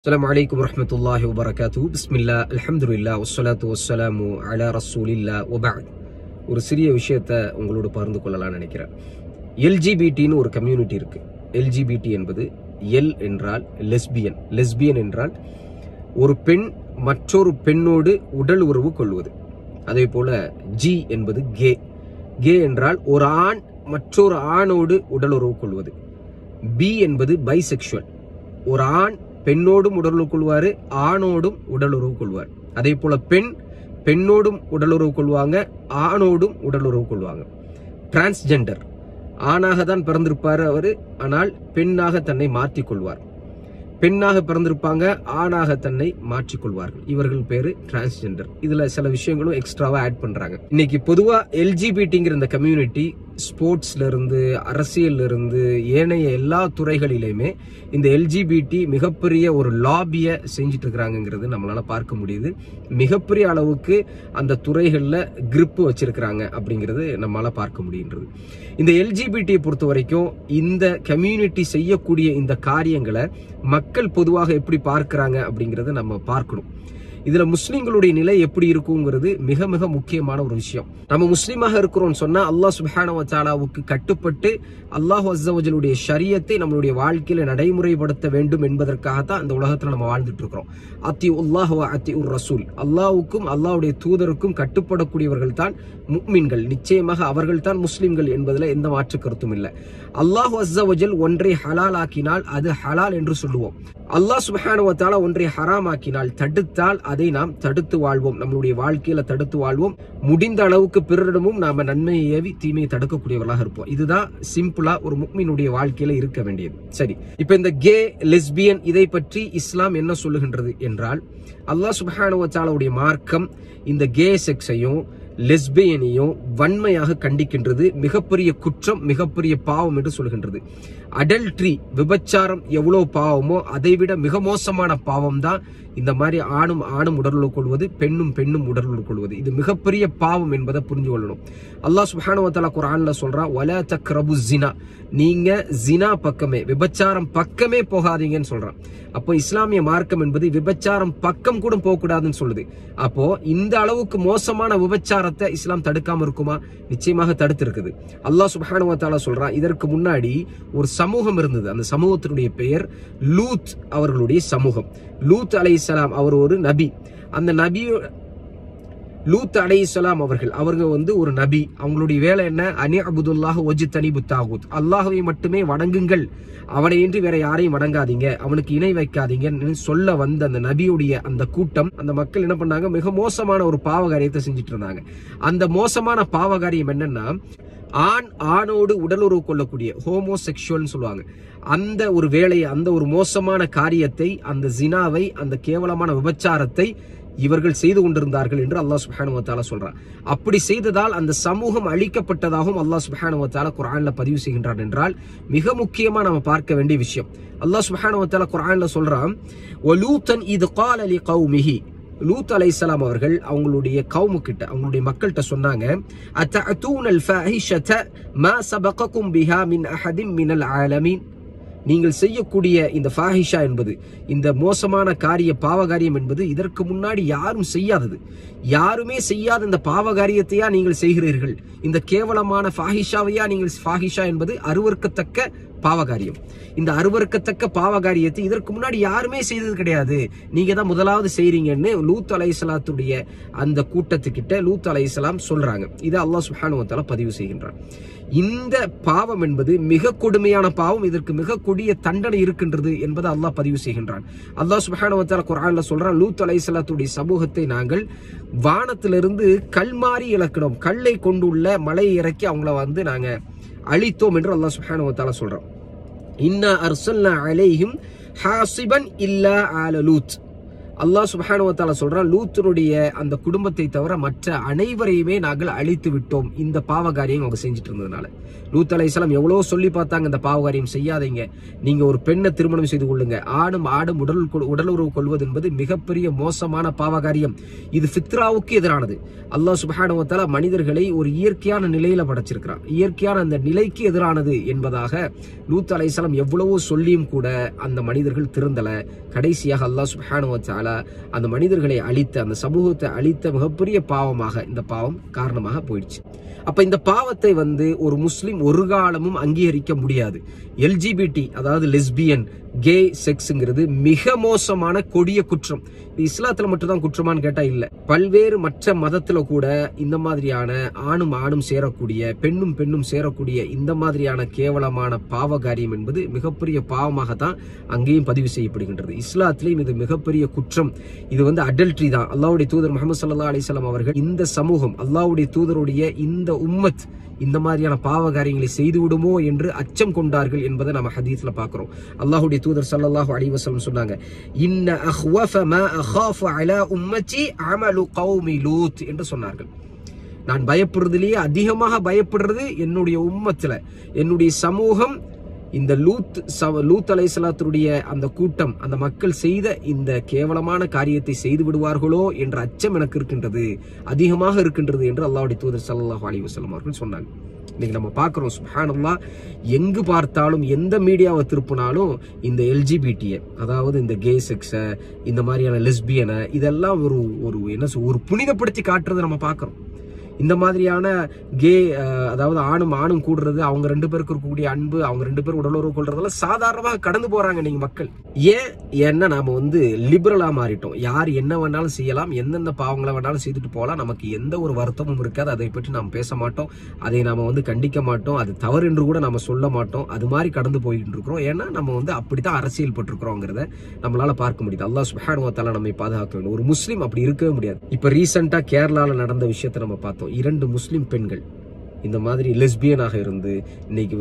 السلام عليكم ورحمة الله وبركاته بسم الله الحمد لله والصلاة والسلام على رسول الله وبعد ஒரு சிறிய விஷயத்த உங்களோட பகிர்ந்து கொள்ளலாம்னு நினைக்கிறேன் எல்ஜிபிடின்னு ஒரு கம்யூனிட்டி இருக்கு எல்ஜிபிடி என்பது எல் என்றால் லெஸ்பியன் லெஸ்பியன் என்றால் ஒரு பெண் மற்றொரு பெண்ணோடு உடல் உறவு கொள்வது அதே போல ஜி என்பது கே கே என்றால் ஒரு ஆண் மற்றொரு ஆணோடு உடல் உறவு கொள்வது பி என்பது பைசெக்சுவல் ஒரு ஆண் பெண்ணோடும் உடலுறவு கொள்வாரு ஆணோடும் உடலுறவு கொள்வார் அதே போல பெண் பெண்ணோடும் உடலுறவு கொள்வாங்க ஆணோடும் உடலுறவு கொள்வாங்க டிரான்ஸ்ஜெண்டர் ஆணாக தான் பிறந்திருப்பாரு அவரு ஆனால் பெண்ணாக தன்னை மாற்றிக் கொள்வார் பெண்ணாக பிறந்திருப்பாங்க ஆணாக தன்னை மாற்றிக் கொள்வார்கள் இவர்கள் பேரு டிரான்ஸ்ஜெண்டர் இதுல சில விஷயங்களும் எக்ஸ்ட்ராவா ஆட் பண்றாங்க இன்னைக்கு பொதுவா எல்ஜிபிடிங்கிற இந்த கம்யூனிட்டி ஸ்போர்ட்ஸ்ல இருந்து அரசியல்ல இருந்து ஏனைய எல்லா துறைகளிலுமே இந்த எல்ஜிபிடி மிகப்பெரிய ஒரு லாபிய செஞ்சுட்டு இருக்கிறாங்கிறது நம்மளால பார்க்க முடியுது மிகப்பெரிய அளவுக்கு அந்த துறைகள்ல grip வச்சிருக்கிறாங்க அப்படிங்கிறது நம்மளால பார்க்க முடியுன்றது இந்த எல்ஜிபிடியை பொறுத்த வரைக்கும் இந்த கம்யூனிட்டி செய்யக்கூடிய இந்த காரியங்களை மக்கள் பொதுவாக எப்படி பார்க்கறாங்க அப்படிங்கறத நம்ம பார்க்கணும் இதுல முஸ்லிம்களுடைய நிலை எப்படி இருக்குங்கிறது மிக மிக முக்கியமான ஒரு விஷயம் நம்ம முஸ்லீமாக இருக்கிறோம் சொன்னா அல்லாஹ் சுப்ஹானஹு தாலாவுக்கு கட்டுப்பட்டு அல்லாஹ் அஸ்ஸவஜலுடைய ஷரியத்தை நம்மளுடைய வாழ்க்கையில நடைமுறைப்படுத்த வேண்டும் என்பதற்காகத்தான் இந்த உலகத்துல நம்ம வாழ்ந்துட்டு இருக்கிறோம் அத்தி உல்லாஹ் அத்தி உர் ரசூல் அல்லாஹ்வுக்கும் அல்லாஹ்வுடைய தூதருக்கும் கட்டுப்படக்கூடியவர்கள் தான் முக்மின்கள் நிச்சயமாக அவர்கள் தான் முஸ்லிம்கள் என்பதுல எந்த மாற்று கருத்தும் இல்லை அல்லாஹ் அஸ்ஸவஜல் ஒன்றை ஹலால் ஆக்கினால் அது ஹலால் என்று சொல்லுவோம் அல்லாஹ் சுப்ஹானஹு தஆலா ஒன்றை ஹராம் ஆக்கினால் தடுத்தால் அதை நாம் தடுத்து வாழ்வோம் நம்மளுடைய வாழ்க்கையில தடுத்து வாழ்வோம் முடிந்த அளவுக்கு பிறரிடமும் நாம நன்மையை ஏவி தீமையை தடுக்கக்கூடியவர்களாக இருப்போம் இதுதான் சிம்பிளா ஒரு முக்மீனுடைய வாழ்க்கையில இருக்க வேண்டியது சரி இப்ப இந்த கே லெஸ்பியன் இதை பற்றி இஸ்லாம் என்ன சொல்லுகின்றது என்றால் அல்லாஹ் சுப்ஹானஹு தஆலாவுடைய மார்க்கம் இந்த கே செக்ஸையும் லெஸ்பியனையும் வன்மையாக கண்டிக்கின்றது மிகப்பெரிய குற்றம் மிகப்பெரிய பாவம் என்று சொல்கின்றது அடல்ட்ரி விபச்சாரம் எவ்வளவு பாவமோ அதை விட மிக மோசமான பாவம் தான் இந்த மாதிரி ஆணும் ஆணும் உடலுறவு கொள்வது பெண்ணும் பெண்ணும் உடலுறவு கொள்வது இது மிகப்பெரிய பாவம் என்பதை புரிஞ்சு கொள்ளணும் அல்லாஹ் சுப்ஹானஹு வ தஆலா குர்ஆன்ல சொல்றான் வலா தக்ரபு ஜினா நீங்க ஜினா பக்கமே விபச்சாரம் பக்கமே போகாதீங்கன்னு சொல்றான் அப்போ இஸ்லாமிய மார்க்கம் என்பது விபச்சாரம் பக்கம் கூட போக கூடாதுன்னு சொல்லுது அப்போ இந்த அளவுக்கு மோசமான விபச்சாரத்தை இஸ்லாம் தடுக்காம இருக்குமா நிச்சயமாக தடுத்து இருக்குது அல்லாஹ் சுப்ஹானஹு வ தஆலா சொல்றான் இதற்கு முன்னாடி ஒரு சமூகம் இருந்தது அந்த சமூகத்தினுடைய பெயர் லூத் அவர்களுடைய சமூகம் லூத் அலைஹிஸ்ஸலாம் அவர் ஒரு நபி அந்த நபி லூத் அலைஹிஸ்ஸலாம் அவர்கள் அவங்க வந்து ஒரு நபி அவங்களுடைய வேலை என்ன அனி அபுதுல்லாஹ் ஒஜி தனிபு தாகூத் அல்லாஹுவை மட்டுமே வணங்குங்கள் அவனை இன்றி வேற யாரையும் வணங்காதீங்க அவனுக்கு இணை வைக்காதீங்கன்னு சொல்ல வந்த அந்த நபியுடைய அந்த கூட்டம் அந்த மக்கள் என்ன பண்ணாங்க மிக மோசமான ஒரு பாவகாரியத்தை செஞ்சுட்டு இருந்தாங்க அந்த மோசமான பாவகாரியம் என்னன்னா ஆண் ஆணோடு உடலுறவு கொள்ளக்கூடிய ஹோமோசெக்சுவல்னு சொல்லுவாங்க அந்த ஒரு வேலையை அந்த ஒரு மோசமான காரியத்தை அந்த ஜினாவை அந்த கேவலமான விபச்சாரத்தை இவர்கள் செய்து கொண்டிருந்தார்கள் என்று அல்லாஹ் சுப்ஹானஹு வ தஆலா சொல்றான் அப்படி செய்ததால் அந்த சமூகம் அழிக்கப்பட்டதாகவும் அல்லாஹ் சுப்ஹானஹு வ தஆலா குர்ஆன்ல பதிவு செய்கின்றான் என்றால் மிக முக்கியமா நாம பார்க்க வேண்டிய விஷயம் அல்லாஹ் சுப்ஹானஹு வ தஆலா குர்ஆன்ல சொல்றான் வலூத்தன் இது கால லி கௌமிஹி லூத் அலைஹிஸ்ஸலாம் அவர்கள் அவங்களுடைய கவுமு கிட்ட அவங்களுடைய மக்கள்கிட்ட சொன்னாங்க அத்தஅதூனல் ஃபாஹிஷத மா சபகக்கும் பிஹா மின் அஹதின் மினல் ஆலமீன் நீங்கள் செய்யக்கூடிய இந்த ஃபாஹிஷா என்பது இந்த மோசமான காரிய பாவகாரியம் என்பது இதற்கு முன்னாடி யாரும் செய்யாதது யாருமே செய்யாத இந்த பாவகாரியத்தையா நீங்கள் செய்கிறீர்கள் இந்த கேவலமான ஃபாஹிஷாவையா நீங்கள் ஃபாஹிஷா என்பது அருவருக்கத்தக்க பாவகாரியம் இந்த அருவருக்கத்தக்க பாவகாரியத்தை இதற்கு முன்னாடி யாருமே செய்தது கிடையாது நீங்க தான் முதலாவது செய்றீங்கன்னு லூத் அலைஹிஸ்ஸலாத்துடைய அந்த கூட்டத்துக்கிட்ட லூத் அலைஹிஸ்ஸலாம் சொல்றாங்க இதை அல்லாஹ் சுப்ஹானஹு வ தஆலா பதிவு செய்கின்றான் இந்த பாவம் என்பது மிக கொடுமையான பாவம் இதற்கு மிக கொடிய தண்டனை இருக்கின்றது என்பதை அல்லாஹ் பதிவு செய்கின்றான் அல்லாஹ் சுப்ஹானஹு வ தஆலா குர்ஆன்ல சொல்றான் லூத் அலைஹிஸ்ஸலாத்துடைய சமூகத்தை நாங்கள் வானத்திலிருந்து கல்மாரி இழக்கணும் கல்லை கொண்டுள்ள மலையை இறக்கி அவங்கள வந்து நாங்க அழித்தோம் என்று அல்லாஹ் சுப்ஹானஹு வ தஆலா சொல்றான் இன்னா அர்சல்னா அலைஹிம் ஹாசிபன் இல்லா ஆல லூத் அல்லாஹ் சுபஹானுவத்தால சொல்றான் லூத்தனுடைய அந்த குடும்பத்தை தவிர மற்ற அனைவரையுமே நாங்கள் அழித்து விட்டோம் இந்த பாவகாரியம் அவங்க செஞ்சுட்டு இருந்ததுனால லூத் அலைஹிஸ்ஸலாம் எவ்வளவு சொல்லி பார்த்தாங்க இந்த பாவகாரியம் செய்யாதீங்க நீங்க ஒரு பெண்ணை திருமணம் செய்து கொள்ளுங்க ஆடும் ஆடும் உடல் கொ- உடலுறவு கொள்வது என்பது மிகப்பெரிய மோசமான பாவகாரியம் இது ஃபித்ராவுக்கு எதிரானது அல்லாஹ் சுபஹானுவத்தால மனிதர்களை ஒரு இயற்கையான நிலையில படைச்சிருக்கிறான் இயற்கையான அந்த நிலைக்கு எதிரானது என்பதாக லூத் அலைஹிஸ்ஸலாம் எவ்வளவோ சொல்லியும் கூட அந்த மனிதர்கள் திருந்தல கடைசியாக அல்லாஹ் சுப்ஹானஹு வ தஆலா அந்த மனிதர்களை அழித்த அந்த சமூகத்தை அழித்த மிகப்பெரிய பாவமாக இந்த பாவம் காரணமாக போயிடுச்சு அப்ப இந்த பாவத்தை வந்து ஒரு முஸ்லிம் ஒரு காலமும் அங்கீகரிக்க முடியாது எல்ஜிபிடி அதாவது லெஸ்பியன் கே செக்ஸ்ங்கிறது மிக மோசமான கொடிய குற்றம் இது இஸ்லாத்துல மட்டும்தான் குற்றமான்னு கேட்டா இல்ல பல்வேறு மற்ற மதத்துல கூட இந்த மாதிரியான ஆணும் ஆணும் சேரக்கூடிய பெண்ணும் பெண்ணும் சேரக்கூடிய இந்த மாதிரியான கேவலமான பாவ காரியம் என்பது மிகப்பெரிய பாவமாகத்தான் அங்கேயும் பதிவு செய்யப்படுகின்றது இஸ்லாத்திலையும் இது மிகப்பெரிய குற்றம் இது வந்து அடல்ட்ரி தான் அல்லாஹ்வுடைய தூதர் முகமது சல்லா அலிஸ்லாம் அவர்கள் இந்த சமூகம் அல்லாஹ்வுடைய தூதருடைய இந்த உம்மத் இந்த மாதிரியான பாவ காரியங்களை செய்து விடுமோ என்று அச்சம் கொண்டார்கள் என்பதை நம்ம ஹதீஸ்ல பார்க்கிறோம் அல்லாஹ்வுடைய தூதர் ஸல்லல்லாஹு அலைஹி வஸல்லம் சொன்னாங்க இன்ன அஹ்வஃப மா அகாஃபு அலா உம்மத்தி அமலு கௌமி லூத் என்று சொன்னார்கள் நான் பயப்படுறதுலயே அதிகமாக பயப்படுறது என்னுடைய உம்மத்துல என்னுடைய சமூகம் இந்த லூத் சவ- லூத் அலைசலாத்துடைய அந்த கூட்டம் அந்த மக்கள் செய்த இந்த கேவலமான காரியத்தை செய்து விடுவார்களோ என்ற அச்சம் எனக்கு இருக்கின்றது அதிகமாக இருக்கின்றது என்று அல்லாஹ்வுடைய தூதர் ஸல்லல்லாஹு அலைஹி வஸல்லம் அவர்கள் சொன்னாங்க இன்னைக்கு நம்ம பார்க்கிறோம் சுப்ஹானல்லாஹ் எங்கு பார்த்தாலும் எந்த மீடியாவை திருப்பினாலும் இந்த எல்ஜிபிடியை அதாவது இந்த கே செக்ஸை இந்த மாதிரியான லெஸ்பியனை இதெல்லாம் ஒரு ஒரு என்ன சொல் ஒரு புனிதப்படுத்தி காட்டுறதை நம்ம பார்க்கிறோம் இந்த மாதிரியான கே அதாவது ஆணும் ஆணும் கூடுறது அவங்க ரெண்டு பேருக்கு இருக்கக்கூடிய அன்பு அவங்க ரெண்டு பேரும் உடலுறவு கொள்றதெல்லாம் சாதாரணமாக கடந்து போறாங்க நீங்க மக்கள் ஏன் ஏன்னா நாம வந்து லிபரலா மாறிட்டோம் யார் என்ன வேணாலும் செய்யலாம் எந்தெந்த பாவங்களை வேணாலும் செய்துட்டு போகலாம் நமக்கு எந்த ஒரு வருத்தமும் இருக்காது அதை பற்றி நாம் பேச மாட்டோம் அதை நாம வந்து கண்டிக்க மாட்டோம் அது தவறு என்று கூட நம்ம சொல்ல மாட்டோம் அது மாதிரி கடந்து போயிட்டு இருக்கிறோம் ஏன்னா நம்ம வந்து அப்படித்தான் அரசியல் பட்டிருக்கிறோங்கிறத நம்மளால பார்க்க முடியுது அல்லாஹ் சுப்ஹானஹு வ தஆலா நம்மை பாதுகாக்க வேண்டும் ஒரு முஸ்லீம் அப்படி இருக்கவே முடியாது இப்ப ரீசெண்டா கேரளால நடந்த விஷயத்தை நம்ம பார்த்தோம் இரண்டு முஸ்லிம் பெண்கள் இந்த மாதிரி லெஸ்பியனாக இருந்து இன்னைக்கு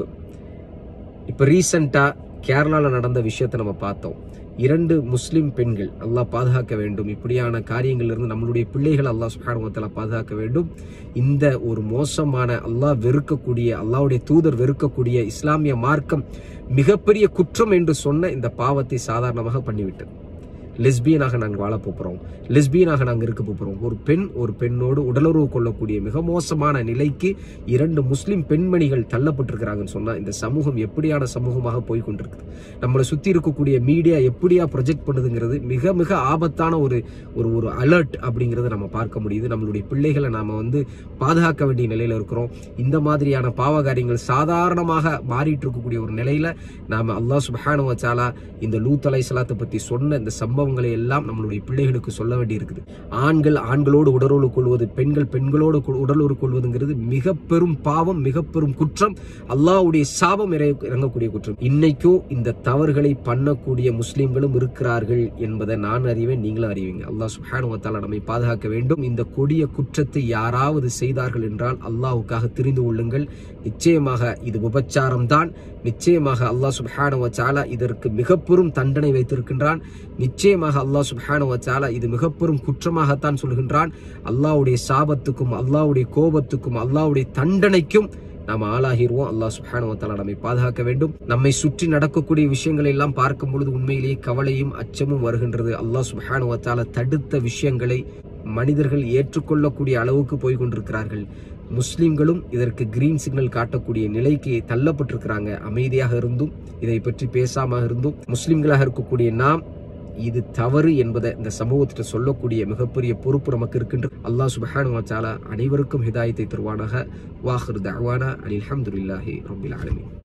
இப்ப ரீசெண்டா கேரளால நடந்த விஷயத்தை நம்ம பார்த்தோம் இரண்டு முஸ்லிம் பெண்கள் அல்லாஹ் பாதுகாக்க வேண்டும் இப்படியான காரியங்கள்ல இருந்து நம்மளுடைய பிள்ளைகள் அல்லாஹ் சுப்ஹானஹு வ தஆலா பாதுகாக்க வேண்டும் இந்த ஒரு மோசமான அல்லாஹ் வெறுக்கக்கூடிய அல்லாஹ்வுடைய தூதர் வெறுக்கக்கூடிய இஸ்லாமிய மார்க்கம் மிகப்பெரிய குற்றம் என்று சொன்ன இந்த பாவத்தை சாதாரணமாக பண்ணிவிட்டது லெஸ்பியனாக நாங்கள் வாழ போகிறோம் லெஸ்பியனாக நாங்கள் இருக்க போகிறோம் ஒரு பெண் ஒரு பெண்ணோடு உடலுறவு கொள்ளக்கூடிய மிக மோசமான நிலைக்கு இரண்டு முஸ்லிம் பெண்மணிகள் தள்ளப்பட்டிருக்கிறாங்கன்னு சொன்னா இந்த சமூகம் எப்படியான சமூகமாக போய் கொண்டிருக்குது நம்மளை சுத்தி இருக்கக்கூடிய மீடியா எப்படியா ப்ரொஜெக்ட் பண்ணுதுங்கிறது மிக மிக ஆபத்தான ஒரு ஒரு ஒரு அலர்ட் அப்படிங்கறத நம்ம பார்க்க முடியுது நம்மளுடைய பிள்ளைகளை நாம வந்து பாதுகாக்க வேண்டிய நிலையில இருக்கிறோம் இந்த மாதிரியான பாவகாரியங்கள் சாதாரணமாக மாறிட்டு இருக்கக்கூடிய ஒரு நிலையில நாம அல்லாஹ் சுப்ஹானஹு வ தஆலா இந்த லூத் அலைஹிஸ்ஸலாத்தை பத்தி சொன்ன இந்த சம்பவங்களை எல்லாம் நம்மளுடைய பிள்ளைகளுக்கு சொல்ல வேண்டி இருக்குது ஆண்கள் ஆண்களோடு உடலுறவு கொள்வது பெண்கள் பெண்களோடு கு- உடலுறவு கொள்வதுங்கிறது மிக பெரும் பாவம் மிக பெரும் குற்றம் அல்லாஹ்வுடைய சாபம் இறை- இறங்கக்கூடிய குற்றம் இன்னைக்கும் இந்த தவறுகளை பண்ணக்கூடிய முஸ்லிம்களும் இருக்கிறார்கள் என்பதை நான் அறிவேன் நீங்களும் அறிவீங்க அல்லாஹ் சுப்ஹானஹு வ தஆலா நம்மை பாதுகாக்க வேண்டும் இந்த கொடிய குற்றத்தை யாராவது செய்தார்கள் என்றால் அல்லாஹ்வுக்காக தெரிந்து கொள்ளுங்கள் நிச்சயமாக இது விபச்சாரம் தான் நிச்சயமாக அல்லாஹ் சுப்ஹானஹு வ தஆலா இதற்கு மிக பெரும் தண்டனை வைத்திருக்கின்றான் நிச்சயமாக அல்லாஹ் சுப்ஹானஹு வ தஆலா இது மிக பெரும் குற்றமாகத்தான் சொல்கின்றான் அல்லாஹ்வுடைய சாபத்துக்கும் அல்லாஹ்வுடைய கோபத்துக்கும் அல்லாஹ்வுடைய தண்டனைக்கும் நாம் ஆளாகிருவோம் அல்லாஹ் சுப்ஹானஹு வ தஆலா நம்மை பாதுகாக்க வேண்டும் நம்மை சுற்றி நடக்கக்கூடிய விஷயங்களை எல்லாம் பார்க்கும் பொழுது உண்மையிலேயே கவலையும் அச்சமும் வருகின்றது அல்லாஹ் சுப்ஹானஹு வ தஆலா தடுத்த விஷயங்களை மனிதர்கள் ஏற்றுக்கொள்ளக்கூடிய அளவுக்கு போய் கொண்டிருக்கிறார்கள் முஸ்லிம்களும் இதற்கு கிரீன் சிக்னல் காட்டக்கூடிய நிலைக்கு தள்ளப்பட்டிருக்கிறாங்க அமைதியாக இருந்தும் இதை பற்றி பேசாம இருந்தும் முஸ்லிம்களாக இருக்கக்கூடிய நாம் இது தவறு என்பதை இந்த சமூகத்திட்ட சொல்லக்கூடிய மிகப்பெரிய பொறுப்பு நமக்கு இருக்கின்றது அல்லாஹ் சுப்ஹானஹு வ தஆலா அனைவருக்கும் ஹிதாயத்தை தருவானாக வாஹிர் தஅவானா அனில் ஹம்துலில்லாஹி ரப்பில் ஆலமீன்